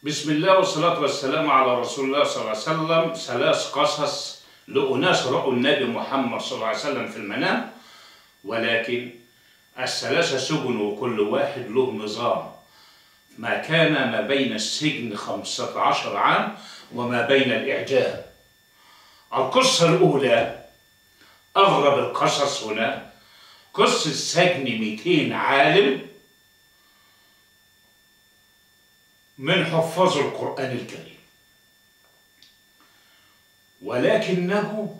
بسم الله والصلاة والسلام على رسول الله صلى الله عليه وسلم ثلاث قصص لأناس رأوا النبي محمد صلى الله عليه وسلم في المنام ولكن الثلاثة سجنوا وكل واحد له نظام ما كان ما بين السجن خمسة عشر عام وما بين الإعجاب القصة الأولى أغرب القصص هنا قصة سجن 200 عالم من حفاظ القرآن الكريم ولكنه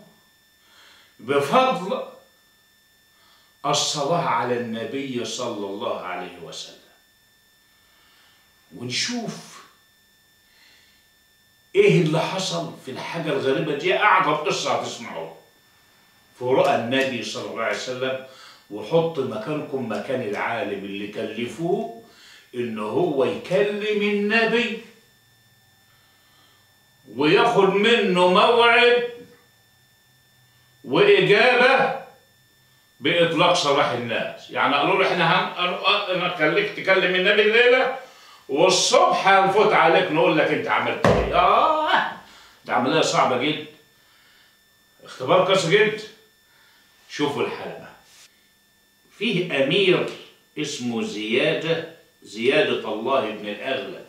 بفضل الصلاة على النبي صلى الله عليه وسلم ونشوف ايه اللي حصل في الحاجة الغريبة دي أعجب قصة هتسمعوها في رؤى النبي صلى الله عليه وسلم وحط مكانكم مكان العالم اللي كلفوه ان هو يكلم النبي وياخد منه موعد واجابه باطلاق سراح الناس يعني قالوا له احنا هن... انا خليك تكلم النبي الليله والصبح هنفوت عليك نقول لك انت عملت ايه اه ده عمليه صعبه جدا اختبار قاسي جدا شوفوا الحلقه فيه امير اسمه زياده زيادة الله بن الأغلب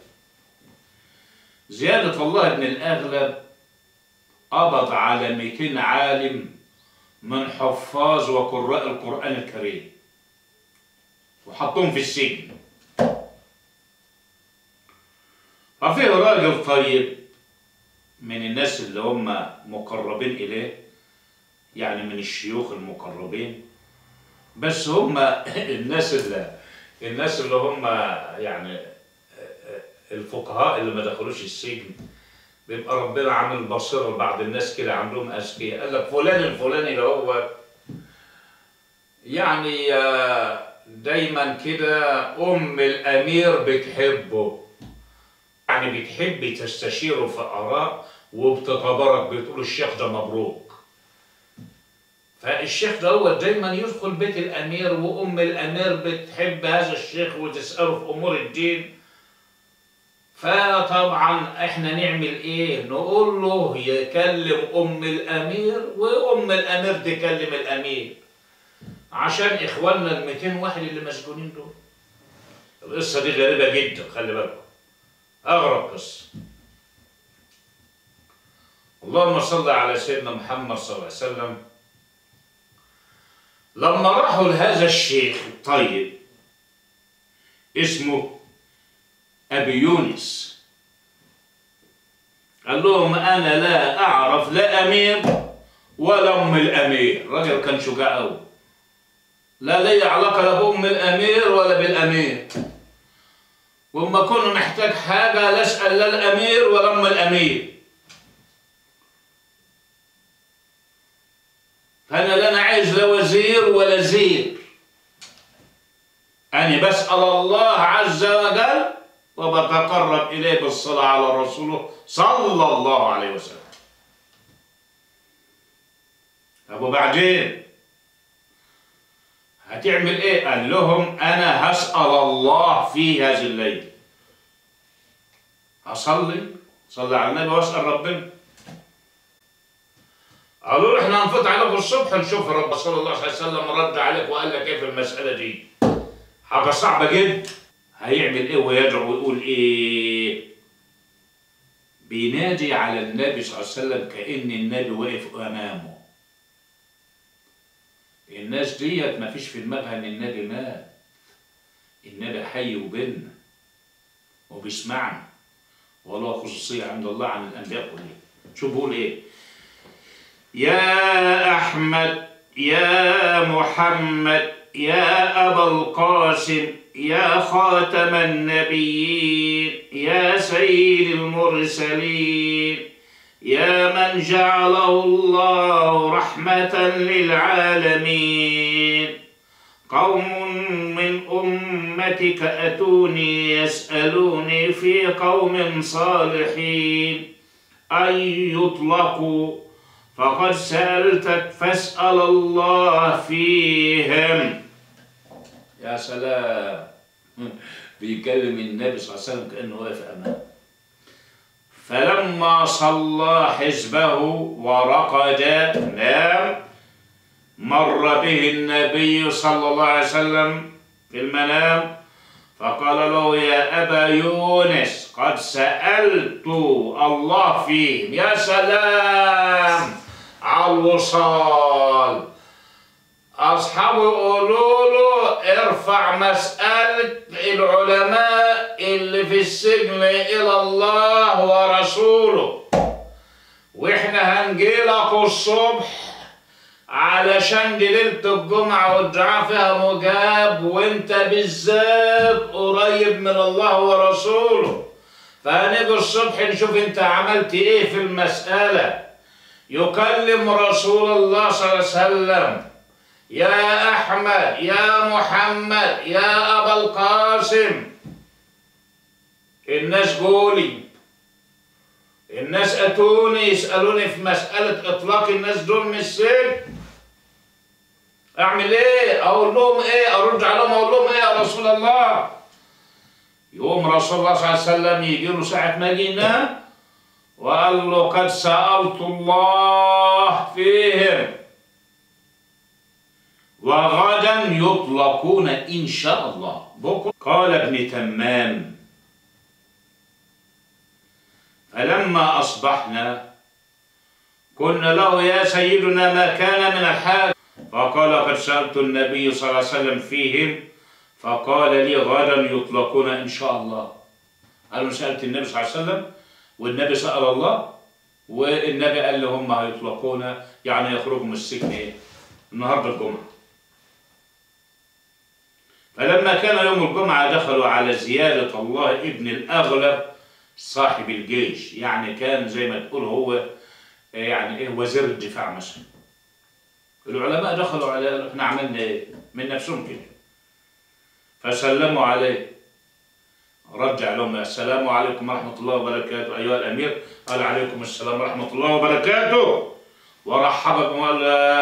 زيادة الله بن الأغلب قبض على 200 عالم من حفاظ وقراء القرآن الكريم وحطهم في السجن ففيه راجل طيب من الناس اللي هم مقربين إليه يعني من الشيوخ المقربين بس هم الناس اللي الناس اللي هم يعني الفقهاء اللي ما دخلوش السجن بيبقى ربنا عامل بصيره لبعض الناس كده عاملهم اذكياء قال لك فلان الفلاني اللي هو يعني دايما كده ام الامير بتحبه يعني بتحب تستشيره في اراء وبتتبارك بتقول الشيخ ده مبروك فالشيخ ده هو دايما يدخل بيت الامير وام الامير بتحب هذا الشيخ وتساله في امور الدين فطبعا احنا نعمل ايه نقول له يكلم ام الامير وام الامير تكلم الامير عشان اخواننا ال 200 واحد اللي مسجونين دول القصه دي غريبه جدا خلي بالكم اغرب قصه اللهم صل على سيدنا محمد صلى الله عليه وسلم لما راحوا لهذا الشيخ الطيب اسمه أبي يونس قال لهم أنا لا أعرف لا أمير ولا أم الأمير راجل كان شجاع أوي لا لي علاقة لا بأم الأمير ولا بالأمير وما كنت محتاج حاجة لا أسأل لا الأمير ولا أم الأمير فأنا لا أنا عايز لا وزير ولا زير أنا بسأل الله عز وجل وبتقرب إليه بالصلاة على رسوله صلى الله عليه وسلم طب وبعدين هتعمل إيه؟ قال لهم أنا هسأل الله في هذه الليلة هصلي صلي على النبي واسأل ربنا قالوا له احنا هنفوت عليكم الصبح نشوف رب صلى الله عليه وسلم رد عليك وقال لك ايه في المسألة دي حاجة صعبة جدا هيعمل ايه ويدعو ويقول ايه بينادي على النبي صلى الله عليه وسلم كأن النبي واقف امامه الناس ديت ما فيش في دماغها ان النبي مات النبي حي وبيننا وبيسمعنا وله خصوصية عند الله عن الأنبياء كلهم شوف بيقول إيه يا أحمد يا محمد يا أبا القاسم يا خاتم النبيين يا سيد المرسلين يا من جعله الله رحمة للعالمين قوم من أمتك أتوني يسألوني في قوم صالحين أن يطلقوا فقد سألتك فاسأل الله فيهم يا سلام بيكلم النبي صلى الله عليه وسلم كأنه واقف أمامه فلما صلى حزبه ورقد نام مر به النبي صلى الله عليه وسلم في المنام فقال له يا أبا يونس قد سألت الله فيهم يا سلام على الوصال أصحابه يقولوا له ارفع مسألة العلماء اللي في السجن إلى الله ورسوله وإحنا هنجيلك الصبح علشان دي ليلة الجمعة والدعاء فيها مجاب وانت بالذات قريب من الله ورسوله فهنيجي الصبح نشوف انت عملت ايه في المسألة يكلم رسول الله صلى الله عليه وسلم يا أحمد يا محمد يا أبا القاسم الناس قولي الناس أتوني يسألوني في مسألة إطلاق الناس دول من السجن أعمل إيه؟ أقول لهم إيه؟ أرد عليهم أقول لهم إيه يا رسول الله؟ يقوم رسول الله صلى الله عليه وسلم يجي له ساعة ما جه ينام وقال له قد سألت الله فيهم وغدا يطلقون إن شاء الله بكرة قال ابن تمام فلما أصبحنا قلنا له يا سيدنا ما كان من الحال فقال قد سألت النبي صلى الله عليه وسلم فيهم فقال لي غدا يطلقون إن شاء الله قالوا سألت النبي صلى الله عليه وسلم والنبي سأل الله والنبي قال له هم هيطلقون يعني يخرجوا من السجن إيه؟ النهارده الجمعة فلما كان يوم الجمعة دخلوا على زيادة الله ابن الأغلب صاحب الجيش يعني كان زي ما تقول هو يعني ايه وزير الدفاع مثلا العلماء دخلوا على احنا عملنا ايه من نفسهم كده فسلموا عليه رجع لهم السلام عليكم ورحمة الله وبركاته أيها الأمير قال عليكم السلام ورحمة الله وبركاته ورحب بهم وقال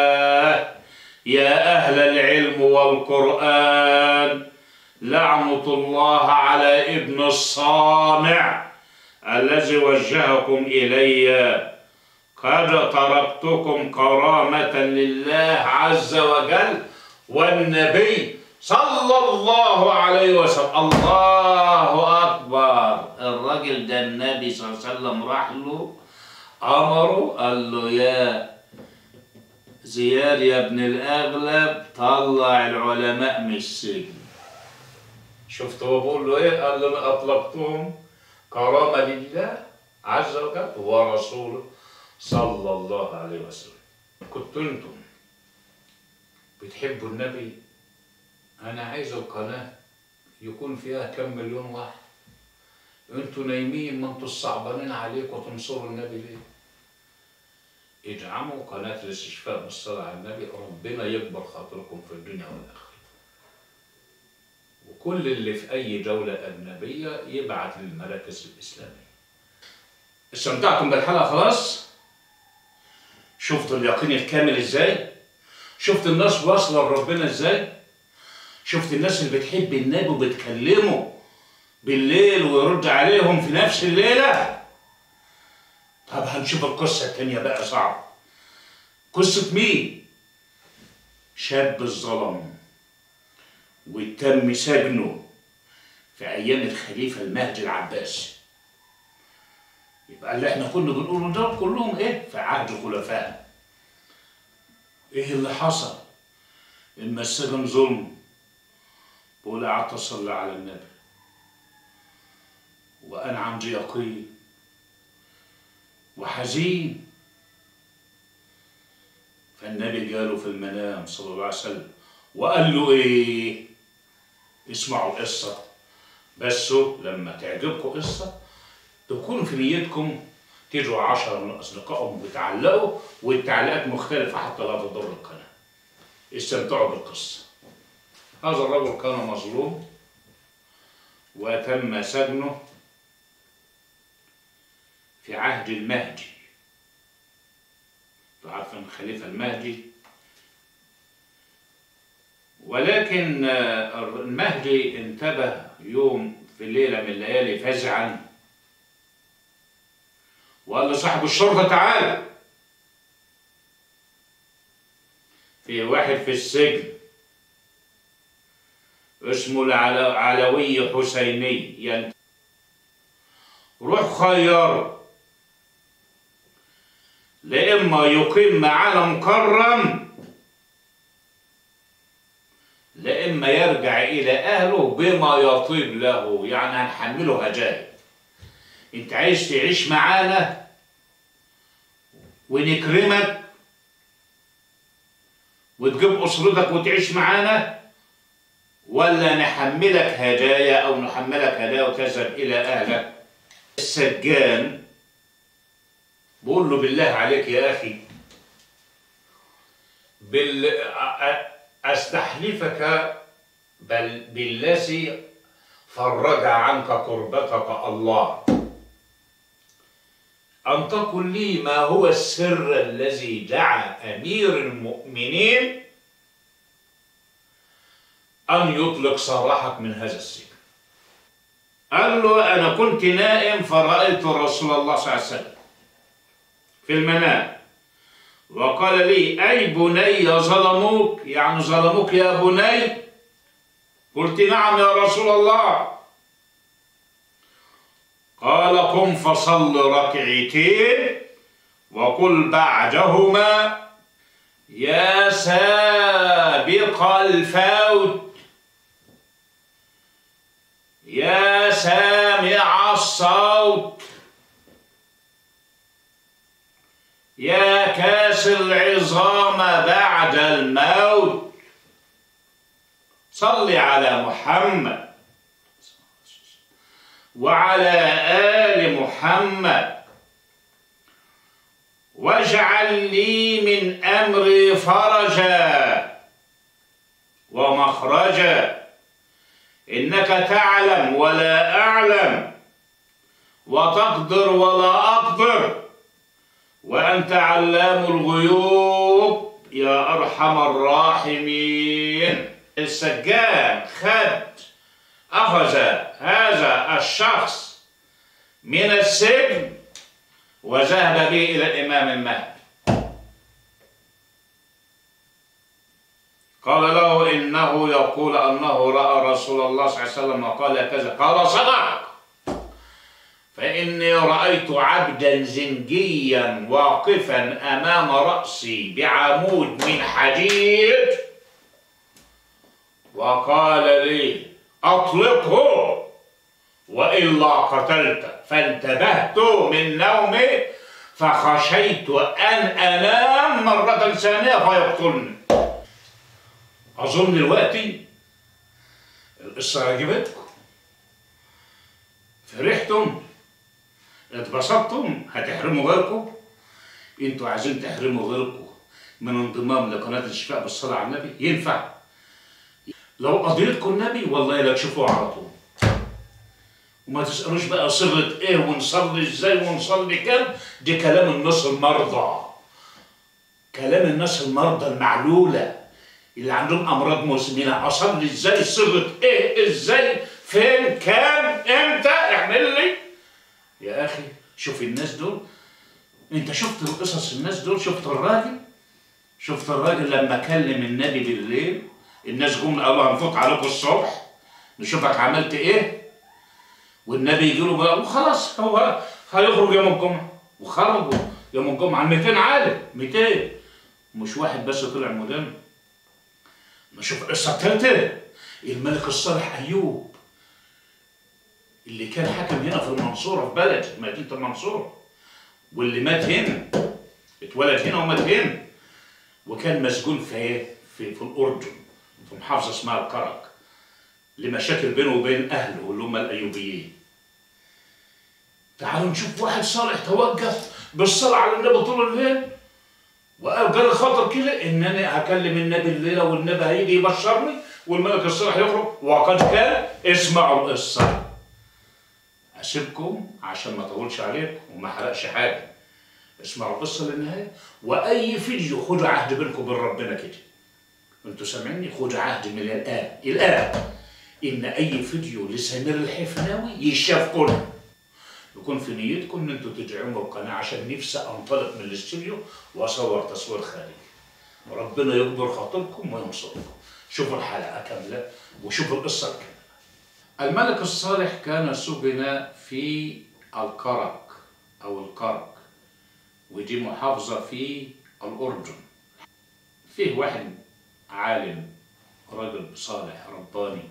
يا أهل العلم والقرآن لعنة الله على ابن الصانع الذي وجهكم إلي قد تركتكم كرامة لله عز وجل والنبي صلى الله عليه وسلم الله أكبر الراجل ده النبي صلى الله عليه وسلم راح له أمره قال له يا زياد يا ابن الأغلب طلع العلماء من السجن شفت هو بقول له ايه قال له انا اطلقتهم كرامه لله عز وجل ورسوله صلى الله عليه وسلم كنتوا انتم بتحبوا النبي انا عايز القناه يكون فيها كم مليون واحد انتوا نايمين ما انتوا صعبانين عليكم وتنصروا النبي ليه ادعموا قناه الاستشفاء بالصلاه على النبي ربنا يكبر خاطركم في الدنيا والاخره وكل اللي في أي دولة أجنبية يبعت للمراكز الإسلامية. استمتعتم بالحلقة خلاص؟ شفتوا اليقين الكامل إزاي؟ شفت الناس واصلة لربنا إزاي؟ شفت الناس اللي بتحب النبي وبتكلمه بالليل ويرد عليهم في نفس الليلة؟ طب هنشوف القصة التانية بقى صعب. قصة مين؟ شاب الظلم وتم سجنه في ايام الخليفه المهدي العباسي يبقى اللي احنا كنا بنقوله ده كلهم ايه في عهد الخلفاء ايه اللي حصل اما السجن ظلم بقول قعدت اصلي على النبي وانا عندي يقين وحزين فالنبي جاله في المنام صلى الله عليه وسلم وقال له ايه اسمعوا القصة بس لما تعجبكم قصة تكونوا في نيتكم تدعوا عشرة من أصدقائهم وتعلقوا والتعليقات مختلفة حتى لا تضر القناة استمتعوا بالقصة هذا الرجل كان مظلوم وتم سجنه في عهد المهدي تعرف الخليفة المهدي ولكن المهدي انتبه يوم في ليلة من الليالي فزعا وقال لصاحب الشرطة تعالى في واحد في السجن اسمه العلوي حسيني يعني روح خيره لإما يقيم معانا مكرم لإما يرجع إلى أهله بما يطيب له يعني هنحمله هدايا أنت عايز تعيش معانا ونكرمك وتجيب أسرتك وتعيش معانا ولا نحملك هدايا أو نحملك هدايا وتذهب إلى أهلك السجان بقول له بالله عليك يا أخي بال... أستحلفك بل بالذي فرج عنك كربتك الله أن تقل لي ما هو السر الذي دعا أمير المؤمنين أن يطلق سراحك من هذا السجن قال له أنا كنت نائم فرأيت رسول الله صلى الله عليه وسلم في المنام وقال لي أي بني ظلموك يعني ظلموك يا بني قلت نعم يا رسول الله قال قم فصل ركعتين وقل بعدهما يا سابق الفوت يا سامع الصوت يا كاس العظام بعد الموت صل على محمد وعلى آل محمد واجعل لي من أمري فرجا ومخرجا إنك تعلم ولا أعلم وتقدر ولا أقدر وأنت علام الغيوب يا أرحم الراحمين السجان خد أخذ هذا الشخص من السجن وذهب به إلى الإمام المهدي قال له إنه يقول أنه رأى رسول الله صلى الله عليه وسلم وقال كذا قال صدق فإني رأيت عبدا زنجيا واقفا أمام رأسي بعمود من حديد وقال لي أطلقه وإلا قتلت فانتبهت من نومي فخشيت أن أنام مرة ثانية فيقتلني أظن دلوقتي القصة عجبتكم فرحتم اتبسطتم هتحرموا غيركم انتوا عايزين تحرموا غيركم من انضمام لقناة الشفاء بالصلاة على النبي ينفع لو قضيتكم النبي والله لا تشوفوه على طول وما تسألوش بقى صيغة ايه ونصلي ازاي ونصلي كام دي كلام الناس المرضى كلام الناس المرضى المعلولة اللي عندهم أمراض مزمنة أصلي ازاي صيغة ايه ازاي فين كام امتى اعمل لي يا أخي شوف الناس دول انت شفت القصص الناس دول شفت الراجل شفت الراجل لما كلم النبي بالليل الناس جم قالوا هنفوت عليكم الصبح نشوفك عملت ايه والنبي يجي له بقى وخلاص هو هيخرج يوم الجمعه وخرجوا يوم الجمعه 200 عالم 200 مش واحد بس طلع مدن نشوف القصه الثالثه الملك الصالح ايوب اللي كان حكم هنا في المنصوره في بلد مدينه المنصوره واللي مات هنا اتولد هنا ومات هنا وكان مسجون في في في الاردن في محافظه اسمها الكرك لمشاكل بينه وبين اهله اللي هم الايوبيين تعالوا نشوف واحد صالح توجه بالصلاه على النبي طول الليل وقال جالي خاطر كده ان انا هكلم النبي الليله والنبي هيجي يبشرني والملك الصالح يخرج وقد كان اسمعوا القصه اسيبكم عشان ما اطولش عليكم وما احرقش حاجه اسمعوا القصه للنهايه واي فيديو خدوا عهد بينكم وبين ربنا كده انتوا سامعيني خدوا عهد من الان الان ان اي فيديو لسمير الحفناوي يشاف كله يكون في نيتكم ان انتوا تدعموا القناه عشان نفسي انطلق من الاستوديو واصور تصوير خارجي ربنا يكبر خاطركم وينصركم شوفوا الحلقه كامله وشوفوا القصه الكامله الملك الصالح كان سجن في الكرك او الكرك ودي محافظه في الاردن فيه واحد عالم رجل صالح رباني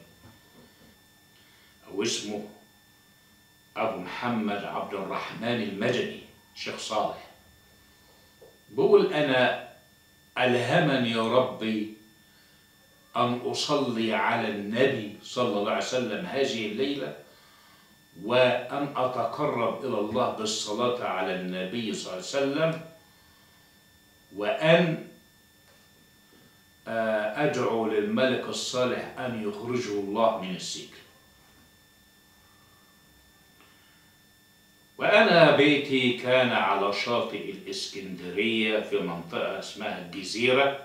واسمه أبو محمد عبد الرحمن المدني شيخ صالح بقول أنا ألهمني ربي أن أصلي على النبي صلى الله عليه وسلم هذه الليلة وأن أتقرب إلى الله بالصلاة على النبي صلى الله عليه وسلم وأن أدعو للملك الصالح أن يخرجه الله من السجن وأنا بيتي كان على شاطئ الإسكندرية في منطقة اسمها الجزيرة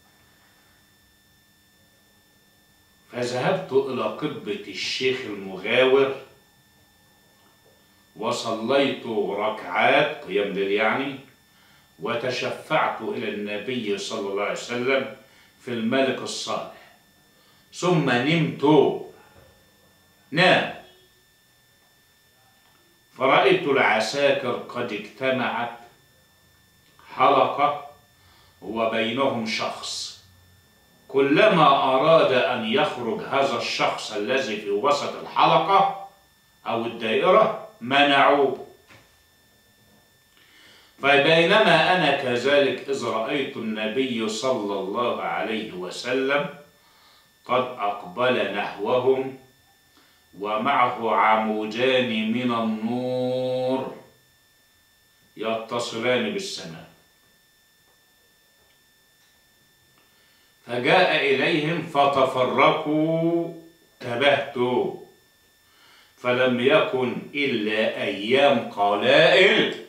فذهبت إلى قبة الشيخ المغاور وصليت ركعات قيام ليل يعني وتشفعت إلى النبي صلى الله عليه وسلم في الملك الصالح ثم نمت نام فرأيت العساكر قد اجتمعت حلقة وبينهم شخص كلما أراد أن يخرج هذا الشخص الذي في وسط الحلقة أو الدائرة منعوه فبينما أنا كذلك إذ رأيت النبي صلى الله عليه وسلم قد أقبل نحوهم ومعه عمودان من النور يتصلان بالسماء فجاء إليهم فتفرقوا تبهتوا فلم يكن إلا أيام قلائل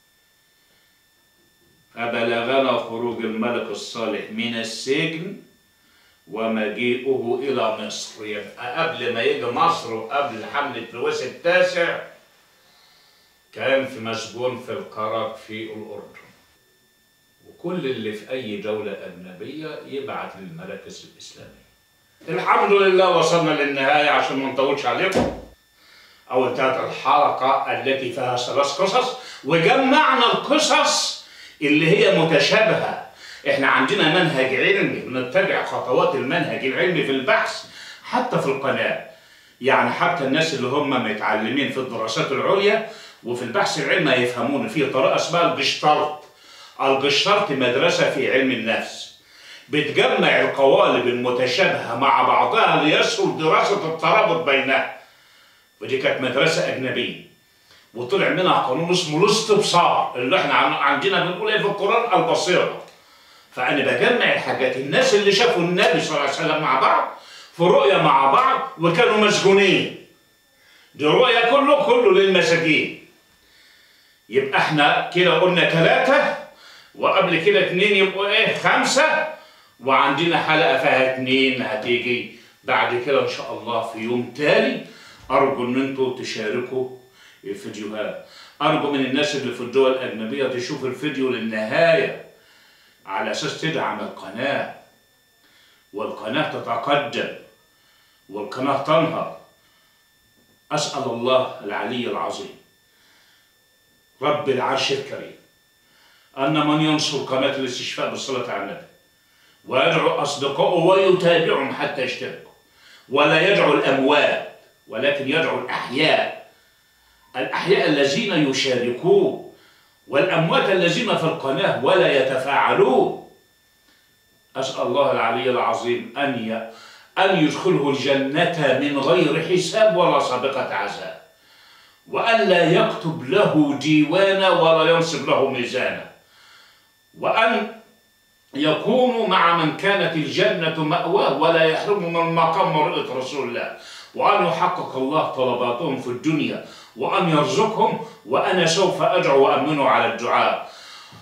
فبلغنا خروج الملك الصالح من السجن ومجيئه إلى مصر يبقى قبل ما يجي مصر وقبل حملة لويس التاسع كان في مسجون في القرق في الأردن وكل اللي في أي دولة أجنبية يبعت للمراكز الإسلامية الحمد لله وصلنا للنهاية عشان ما نطولش عليكم أو انتهت الحلقة التي فيها ثلاث قصص وجمعنا القصص اللي هي متشابهة احنا عندنا منهج علمي بنتبع خطوات المنهج العلمي في البحث حتى في القناة يعني حتى الناس اللي هم متعلمين في الدراسات العليا وفي البحث العلمي يفهمون في طريقة اسمها الجشتالت الجشتالت مدرسة في علم النفس بتجمع القوالب المتشابهة مع بعضها ليسهل دراسة الترابط بينها ودي كانت مدرسة أجنبية وطلع منها قانون اسمه الاستبصار اللي احنا عندنا بنقول ايه في القرآن البصيرة فأنا بجمع الحاجات الناس اللي شافوا النبي صلى الله عليه وسلم مع بعض في رؤية مع بعض وكانوا مسجونين دي رؤية كله كله للمساجين يبقى احنا كده قلنا ثلاثة وقبل كده اتنين يبقوا ايه خمسة وعندنا حلقة فيها اتنين هتيجي بعد كده ان شاء الله في يوم تاني ارجو ان انتوا تشاركوا الفيديوهات ارجو من الناس اللي في الدول الاجنبيه تشوف الفيديو للنهايه على اساس تدعم القناه والقناه تتقدم والقناه تنهض اسال الله العلي العظيم رب العرش الكريم ان من ينصر قناه الاستشفاء بالصلاه على النبي ويدعو اصدقائه ويتابعهم حتى يشتركوا ولا يدعو الاموات ولكن يدعو الاحياء الأحياء الذين يشاركون والأموات الذين في القناة ولا يتفاعلون أسأل الله العلي العظيم أن ي... أن يدخله الجنة من غير حساب ولا سابقة عذاب وأن لا يكتب له ديوانا ولا ينصب له ميزانا وأن يكونوا مع من كانت الجنة مأواه ولا يحرم من مقام رؤية رسول الله وأن يحقق الله طلباتهم في الدنيا وأن يرزقهم وأنا سوف أدعو وأمنوا على الدعاء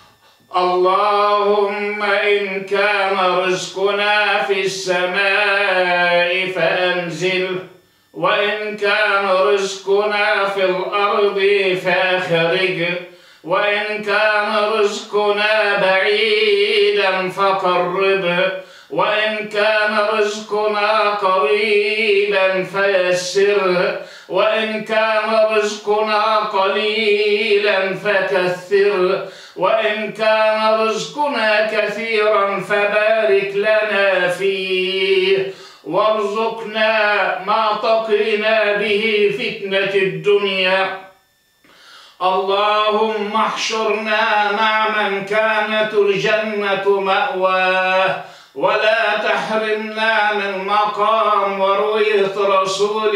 اللهم إن كان رزقنا في السماء فأنزل وإن كان رزقنا في الأرض فأخرج وإن كان رزقنا بعيدا فقرب وإن كان رزقنا قريبا فيسر وإن كان رزقنا قليلا فكثر وإن كان رزقنا كثيرا فبارك لنا فيه وارزقنا ما تقينا به فتنة الدنيا اللهم احشرنا مع من كانت الجنة مأواه ولا تحرمنا من مقام ورؤية رسول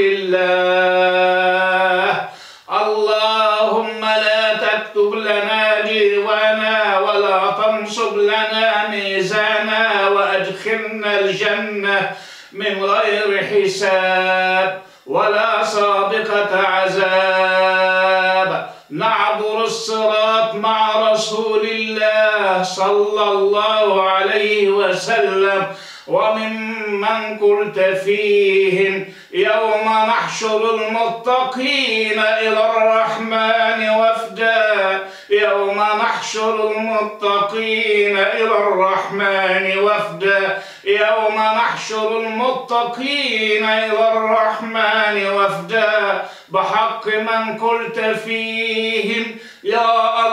الله اللهم لا تكتب لنا ديوانا ولا تنصب لنا ميزانا وأدخلنا الجنة من غير حساب ولا سابقة عذاب نعبر الصراط مع رسول الله صلى الله عليه وسلم وممن قلت فيهم يوم نحشر المتقين إلى الرحمن وفدا يوم نحشر المتقين إلى الرحمن وفدا يوم نحشر المتقين إلى الرحمن وفدا بحق من قلت فيهم يا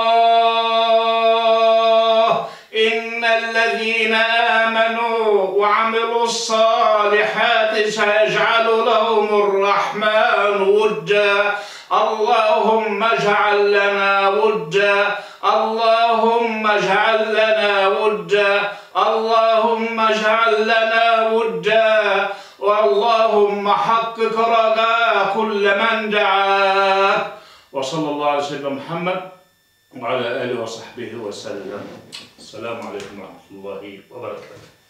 الله إن الذين آمنوا وعملوا الصالحات سيجعل لهم الرحمن ودا اللهم اجعل لنا ودا اللهم اجعل لنا ودا اللهم اجعل لنا ودا واللهم حقق رجاء كل من دعاك وصلى الله على سيدنا محمد وعلى آله وصحبه وسلم السلام عليكم ورحمة الله وبركاته